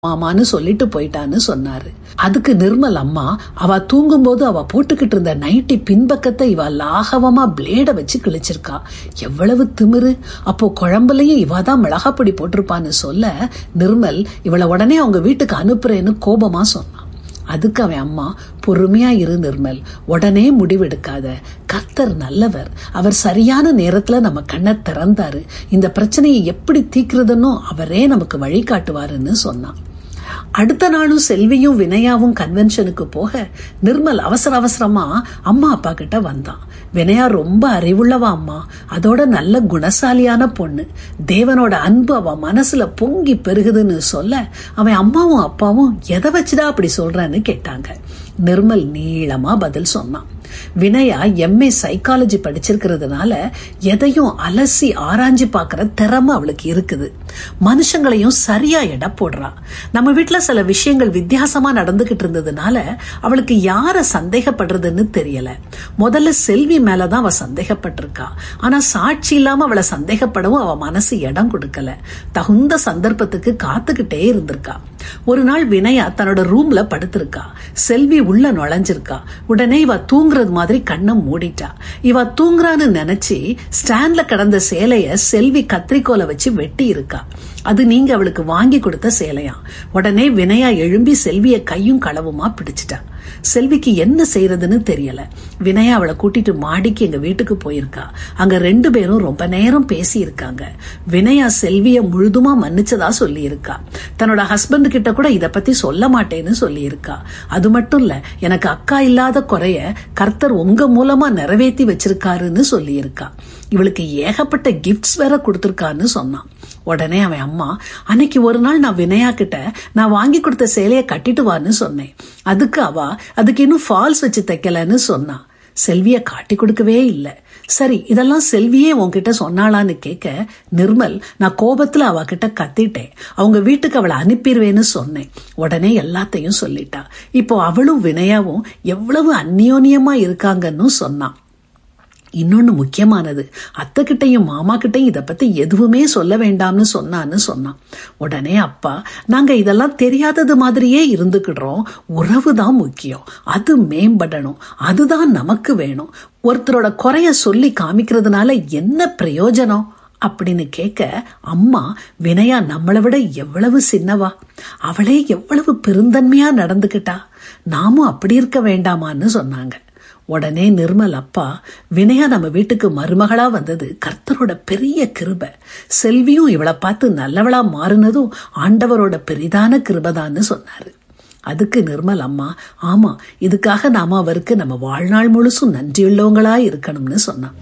மாமான்னு சொல்லிட்டு போயிட்டான்னு சொன்னாரு அதுக்கு நிர்மல் அம்மா அவ தூங்கும்போது அவ போட்டுக்கிட்டு இருந்த நைட்டி பின்பக்கத்தை இவ லாகவமா பிளேட வச்சு கிழிச்சிருக்கா எவ்வளவு திமிரு அப்போ குழம்புலயும் இவ தான் மிளகாப்பொடி போட்டிருப்பான்னு சொல்ல நிர்மல் இவளை உடனே அவங்க வீட்டுக்கு அனுப்புறேன்னு கோபமா சொன்னான் அதுக்கு அவன் அம்மா பொறுமையா இரு நிர்மல் உடனே முடிவெடுக்காத கர்த்தர் நல்லவர் அவர் சரியான நேரத்துல நம்ம கண்ணை திறந்தாரு இந்த பிரச்சனையை எப்படி தீக்கிறதுன்னு அவரே நமக்கு வழிகாட்டுவாருன்னு சொன்னான் அடுத்த நாளும் செல்வியும் வினயாவும் கன்வென்ஷனுக்கு போக நிர்மல் அவசர அவசரமா அம்மா அப்பா கிட்ட வந்தான் வினயா ரொம்ப அறிவுள்ளவா அம்மா அதோட நல்ல குணசாலியான பொண்ணு தேவனோட அன்பு அவ மனசுல பொங்கி பெருகுதுன்னு சொல்ல அவன் அம்மாவும் அப்பாவும் எதை வச்சுடா அப்படி சொல்றன்னு கேட்டாங்க நிர்மல் நீளமா பதில் சொன்னான் வினயா எம்ஏ சைக்காலஜி படிச்சிருக்கிறதுனால எதையும் அலசி ஆராய்ஞ்சு பார்க்கற திறமை அவளுக்கு இருக்குது மனுஷங்களையும் சரியா எடை போடுறா நம்ம வீட்டுல சில விஷயங்கள் வித்தியாசமா நடந்துகிட்டு இருந்ததுனால அவளுக்கு யார சந்தேகப்படுறதுன்னு தெரியல முதல்ல செல்வி மேலதான் அவ சந்தேகப்பட்டிருக்கா ஆனா சாட்சி இல்லாம அவளை சந்தேகப்படவும் அவ மனசு இடம் கொடுக்கல தகுந்த சந்தர்ப்பத்துக்கு காத்துக்கிட்டே இருந்திருக்கா ஒரு நாள் வினயா தன்னோட ரூம்ல படுத்திருக்கா செல்வி உள்ள நுழைஞ்சிருக்கா உடனே இவ தூங்குறது மாதிரி கண்ணை மூடிட்டா இவ தூங்குறான்னு நினைச்சு ஸ்டாண்ட்ல கிடந்த சேலைய செல்வி கத்திரிக்கோலை வச்சு வெட்டி இருக்கா அது நீங்க அவளுக்கு வாங்கி கொடுத்த சேலையா உடனே வினயா எழும்பி செல்விய கையும் களவுமா பிடிச்சிட்டா செல்விக்கு என்ன செய்யறதுன்னு தெரியல வினயா அவளை கூட்டிட்டு மாடிக்கு எங்க வீட்டுக்கு போயிருக்கா அங்க ரெண்டு பேரும் ரொம்ப நேரம் பேசி இருக்காங்க வினயா செல்விய முழுதுமா மன்னிச்சதா சொல்லி இருக்கா தன்னோட ஹஸ்பண்ட் கிட்ட கூட இத பத்தி சொல்ல மாட்டேன்னு சொல்லி இருக்கா அது மட்டும் இல்ல எனக்கு அக்கா இல்லாத குறைய கர்த்தர் உங்க மூலமா நிறைவேற்றி வச்சிருக்காருன்னு சொல்லி இருக்கா இவளுக்கு ஏகப்பட்ட கிஃப்ட்ஸ் வேற கொடுத்திருக்கான்னு சொன்னான் உடனே அவன் அம்மா அன்னைக்கு ஒரு நாள் நான் வினயா கிட்ட நான் வாங்கி கொடுத்த சேலையை கட்டிட்டு வான்னு சொன்னேன் அதுக்கு அவ அதுக்கு இன்னும் ஃபால்ஸ் வச்சு தைக்கலன்னு சொன்னா செல்விய காட்டி கொடுக்கவே இல்லை சரி இதெல்லாம் செல்வியே உன்கிட்ட சொன்னாளான்னு கேட்க நிர்மல் நான் கோபத்துல அவ கிட்ட கத்திட்டேன் அவங்க வீட்டுக்கு அவளை அனுப்பிடுவேன்னு சொன்னேன் உடனே எல்லாத்தையும் சொல்லிட்டா இப்போ அவளும் வினயாவும் எவ்வளவு அந்யோன்யமா இருக்காங்கன்னு சொன்னான் இன்னொன்னு முக்கியமானது அத்தை கிட்டையும் மாமா கிட்டையும் இதை பத்தி எதுவுமே சொல்ல வேண்டாம்னு சொன்னான்னு சொன்னான் உடனே அப்பா நாங்க இதெல்லாம் தெரியாதது மாதிரியே இருந்துக்கிடுறோம் உறவு தான் முக்கியம் அது மேம்படணும் அதுதான் நமக்கு வேணும் ஒருத்தரோட குறைய சொல்லி காமிக்கிறதுனால என்ன பிரயோஜனம் அப்படின்னு கேட்க அம்மா வினயா நம்மளை விட எவ்வளவு சின்னவா அவளே எவ்வளவு பெருந்தன்மையா நடந்துகிட்டா நாமும் அப்படி இருக்க வேண்டாமான்னு சொன்னாங்க உடனே நிர்மல் அப்பா வினயா நம்ம வீட்டுக்கு மருமகளா வந்தது கர்த்தரோட பெரிய கிருப செல்வியும் இவளை பார்த்து நல்லவளா மாறினதும் ஆண்டவரோட பெரிதான கிருபதான்னு சொன்னாரு அதுக்கு நிர்மல் அம்மா ஆமா இதுக்காக நாம அவருக்கு நம்ம வாழ்நாள் முழுசும் நன்றியுள்ளவங்களா இருக்கணும்னு சொன்னான்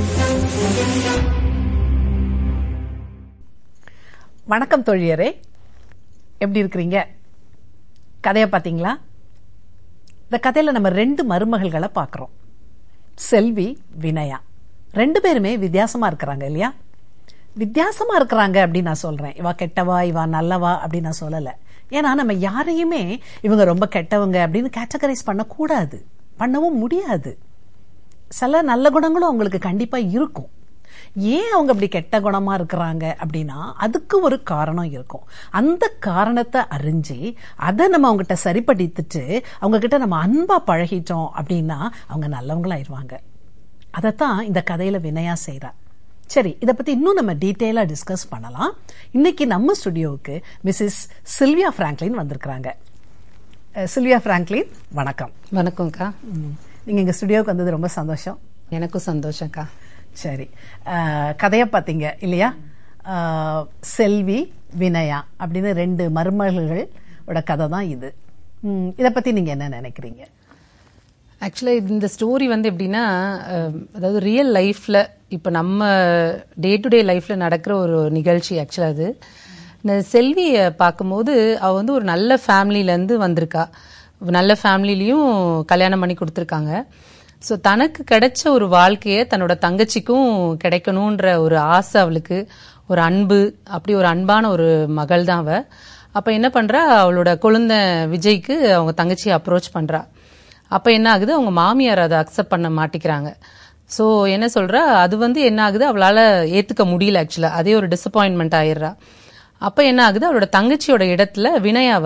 வணக்கம் தோழியரே எப்படி இருக்கிறீங்க கதையை பார்த்தீங்களா இந்த கதையில நம்ம ரெண்டு மருமகள்களை பார்க்குறோம் செல்வி வினயா ரெண்டு பேருமே வித்தியாசமா இருக்கிறாங்க இல்லையா வித்தியாசமா இருக்கிறாங்க அப்படின்னு நான் சொல்றேன் இவா கெட்டவா இவா நல்லவா அப்படின்னு நான் சொல்லலை ஏன்னா நம்ம யாரையுமே இவங்க ரொம்ப கெட்டவங்க அப்படின்னு கேட்டகரைஸ் பண்ணக்கூடாது பண்ணவும் முடியாது சில நல்ல குணங்களும் அவங்களுக்கு கண்டிப்பா இருக்கும் ஏன் அவங்க அப்படி கெட்ட குணமா இருக்கிறாங்க அப்படின்னா அதுக்கு ஒரு காரணம் இருக்கும் அந்த காரணத்தை அறிஞ்சு அதை நம்ம அவங்ககிட்ட சரிப்படுத்திட்டு அவங்க கிட்ட நம்ம அன்பா பழகிட்டோம் அப்படின்னா அவங்க நல்லவங்களாயிருவாங்க அதைத்தான் இந்த கதையில வினயா செய்றா சரி இதை பத்தி இன்னும் நம்ம டீட்டெயிலா டிஸ்கஸ் பண்ணலாம் இன்னைக்கு நம்ம ஸ்டுடியோவுக்கு மிஸ்ஸஸ் சில்வியா பிராங்க்லின் வந்திருக்கிறாங்க அஹ், சில்வியா பிராங்க்லின் வணக்கம் வணக்கம்க்கா ம். நீங்க எங்க ஸ்டுடியோவுக்கு வந்தது ரொம்ப சந்தோஷம் எனக்கும் சந்தோஷம்க்கா சரி அஹ், கதையை பார்த்தீங்க இல்லையா அஹ், செல்வி வினயா அப்படின்னு ரெண்டு மருமகளோட கதை தான் இது ம், இதை பத்தி நீங்க என்ன நினைக்கிறீங்க ஆக்சுவலாக இந்த ஸ்டோரி வந்து எப்படின்னா அஹ், அதாவது ரியல் லைஃப்பில் இப்போ நம்ம டே டு டே லைஃப்பில் நடக்கிற ஒரு நிகழ்ச்சி ஆக்சுவலாக அது இந்த செல்வியை பார்க்கும்போது அவள் வந்து ஒரு நல்ல ஃபேமிலியிலேருந்து வந்திருக்கா நல்ல ஃபேமிலிலையும் கல்யாணம் பண்ணி கொடுத்துருக்காங்க ஸோ தனக்கு கிடைச்ச ஒரு வாழ்க்கையை தன்னோட தங்கச்சிக்கும் கிடைக்கணுன்ற ஒரு ஆசை அவளுக்கு ஒரு அன்பு அப்படி ஒரு அன்பான ஒரு மகள் தான் அவள் அப்போ என்ன பண்ணுறா அவளோட குழந்தை விஜய்க்கு அவங்க தங்கச்சியை அப்ரோச் பண்ணுறா அப்போ என்ன ஆகுது அவங்க மாமியார் அதை அக்செப்ட் பண்ண மாட்டிக்கிறாங்க ஸோ என்ன சொல்றா அது வந்து என்ன ஆகுது அவளால் ஏற்றுக்க முடியல ஆக்சுவலாக அதே ஒரு டிசப்பாயின்மெண்ட் ஆயிடுறா அப்ப என்ன ஆகுது அவளோட தங்கச்சியோட இடத்துல வினயா